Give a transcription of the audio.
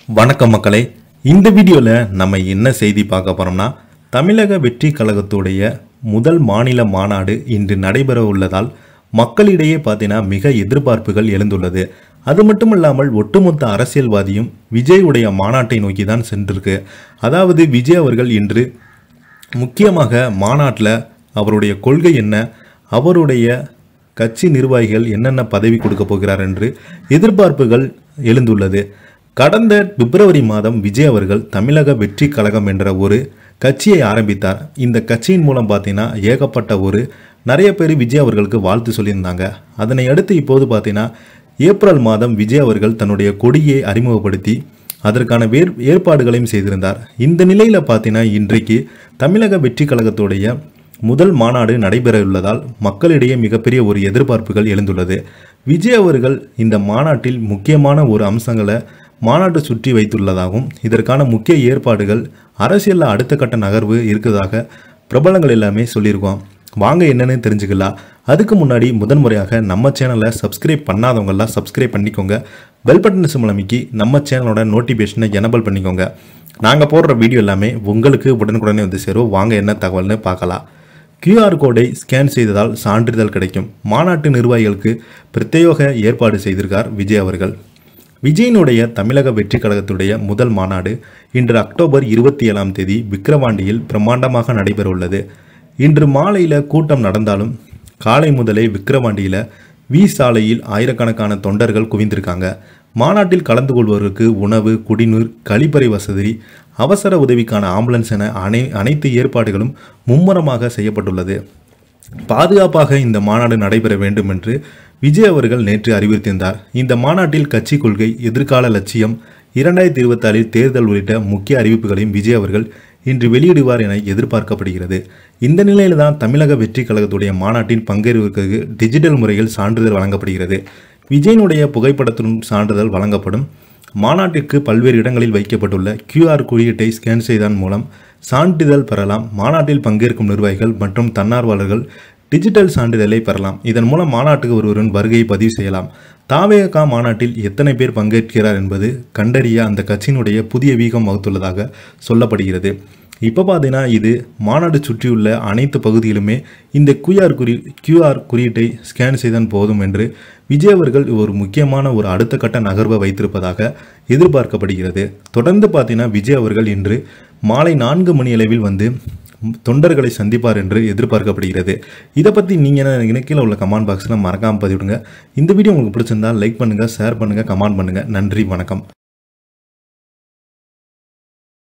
வணக்கம் மக்களே இந்த வீடியோவில் நம்ம என்ன செய்தி பார்க்க போறோம்னா தமிழக வெற்றி கழகத்துடைய முதல் மாநில மாநாடு இன்று நடைபெற உள்ளதால் மக்களிடையே பார்த்தீங்கன்னா மிக எதிர்பார்ப்புகள் எழுந்துள்ளது அது மட்டும் இல்லாமல் ஒட்டுமொத்த அரசியல்வாதியும் விஜய் உடைய மாநாட்டை நோக்கி தான் சென்றிருக்கு அதாவது விஜய் அவர்கள் இன்று முக்கியமாக மாநாட்டில் அவருடைய கொள்கை என்ன அவருடைய கட்சி நிர்வாகிகள் என்னென்ன பதவி கொடுக்க போகிறார் என்று எதிர்பார்ப்புகள் எழுந்துள்ளது கடந்த பிப்ரவரி மாதம் விஜய் அவர்கள் தமிழக வெற்றி கழகம் என்ற ஒரு கட்சியை ஆரம்பித்தார் இந்த கட்சியின் மூலம் பார்த்தீங்கன்னா ஏகப்பட்ட ஒரு நிறைய பேர் விஜய் அவர்களுக்கு வாழ்த்து சொல்லியிருந்தாங்க அதனை அடுத்து இப்போது பார்த்தீங்கன்னா ஏப்ரல் மாதம் விஜய் அவர்கள் தன்னுடைய கொடியை அறிமுகப்படுத்தி அதற்கான வேர் ஏற்பாடுகளையும் செய்திருந்தார் இந்த நிலையில் பார்த்தீங்கன்னா இன்றைக்கு தமிழக வெற்றி கழகத்துடைய முதல் மாநாடு நடைபெற உள்ளதால் மக்களிடையே மிகப்பெரிய ஒரு எதிர்பார்ப்புகள் எழுந்துள்ளது விஜய் அவர்கள் இந்த மாநாட்டில் முக்கியமான ஒரு அம்சங்களை மாநாட்டை சுற்றி வைத்துள்ளதாகவும் இதற்கான முக்கிய ஏற்பாடுகள் அரசியலில் அடுத்த கட்ட நகர்வு இருக்கிறதாக பிரபலங்கள் எல்லாமே சொல்லியிருக்கோம் வாங்க என்னன்னு தெரிஞ்சுக்கலாம் அதுக்கு முன்னாடி முதன்முறையாக நம்ம சேனலை சப்ஸ்கிரைப் பண்ணாதவங்கெல்லாம் சப்ஸ்கிரைப் பண்ணிக்கோங்க பெல் பட்டன் சிம்பிள் அமைக்கி நம்ம சேனலோட நோட்டிஃபிகேஷனை எனபிள் பண்ணிக்கோங்க நாங்கள் போடுற வீடியோ எல்லாமே உங்களுக்கு உடனுக்குடனே வந்து சேரும் வாங்க என்ன தகவல்னு பார்க்கலாம் கியூஆர் கோடை ஸ்கேன் செய்ததால் சான்றிதழ் கிடைக்கும் மாநாட்டு நிர்வாகிகளுக்கு பிரத்யேக ஏற்பாடு செய்திருக்கார் விஜய் அவர்கள் விஜயனுடைய தமிழக வெற்றி கழகத்துடைய முதல் மாநாடு இன்று அக்டோபர் இருபத்தி ஏழாம் தேதி விக்கிரவாண்டியில் பிரம்மாண்டமாக நடைபெற உள்ளது இன்று மாலையில் கூட்டம் நடந்தாலும் காலை முதலே விக்கிரவாண்டியில் வி சாலையில் ஆயிரக்கணக்கான தொண்டர்கள் குவிந்திருக்காங்க மாநாட்டில் கலந்து கொள்வோருக்கு உணவு குடிநீர் கழிப்பறை வசதி அவசர உதவிக்கான ஆம்புலன்ஸ் என அனை அனைத்து ஏற்பாடுகளும் மும்முரமாக செய்யப்பட்டுள்ளது பாதுகாப்பாக இந்த மாநாடு நடைபெற வேண்டும் என்று விஜய் அவர்கள் நேற்று அறிவுறுத்தியிருந்தார் இந்த மாநாட்டில் கட்சி கொள்கை எதிர்கால லட்சியம் இரண்டாயிரத்தி இருபத்தாறில் தேர்தல் உள்ளிட்ட முக்கிய அறிவிப்புகளையும் விஜய் அவர்கள் இன்று வெளியிடுவார் என எதிர்பார்க்கப்படுகிறது இந்த நிலையில் தான் தமிழக வெற்றி கழகத்துடைய மாநாட்டின் பங்கேற்பதற்கு டிஜிட்டல் முறையில் சான்றிதழ் வழங்கப்படுகிறது விஜயனுடைய புகைப்படத்துடன் சான்றிதழ் வழங்கப்படும் மாநாட்டிற்கு பல்வேறு இடங்களில் வைக்கப்பட்டுள்ள கியூஆர் குறியீட்டை ஸ்கேன் செய்ததன் மூலம் சான்றிதழ் பெறலாம் மாநாட்டில் பங்கேற்கும் நிர்வாகிகள் மற்றும் தன்னார்வலர்கள் டிஜிட்டல் சான்றிதழை பெறலாம் இதன் மூலம் மாநாட்டுக்கு ஒருவரின் வருகையை பதிவு செய்யலாம் தாவேகா மாநாட்டில் எத்தனை பேர் பங்கேற்கிறார் என்பது கண்டறிய அந்த கட்சியினுடைய புதிய வீகம் வகுத்துள்ளதாக சொல்லப்படுகிறது இப்போ பார்த்தீங்கன்னா இது மாநாடு சுற்றியுள்ள அனைத்து பகுதியிலுமே இந்த கியூஆர் குறி கியூஆர் குறியீட்டை ஸ்கேன் செய்தான் போதும் என்று விஜய் அவர்கள் ஒரு முக்கியமான ஒரு அடுத்த கட்ட நகர்வை வைத்திருப்பதாக எதிர்பார்க்கப்படுகிறது தொடர்ந்து பார்த்தீங்கன்னா விஜய் அவர்கள் இன்று மாலை நான்கு மணி அளவில் வந்து தொண்டர்களை சந்திப்பார் என்று எதிர்பார்க்கப்படுகிறது இதை பற்றி நீங்கள் என்ன நினைக்கிறீங்க? கீழே உள்ள கமெண்ட் பாக்ஸில் மறக்காமல் பதிவிடுங்க இந்த வீடியோ உங்களுக்கு பிடிச்சிருந்தா லைக் பண்ணுங்கள் ஷேர் பண்ணுங்கள் கமெண்ட் பண்ணுங்கள் நன்றி வணக்கம்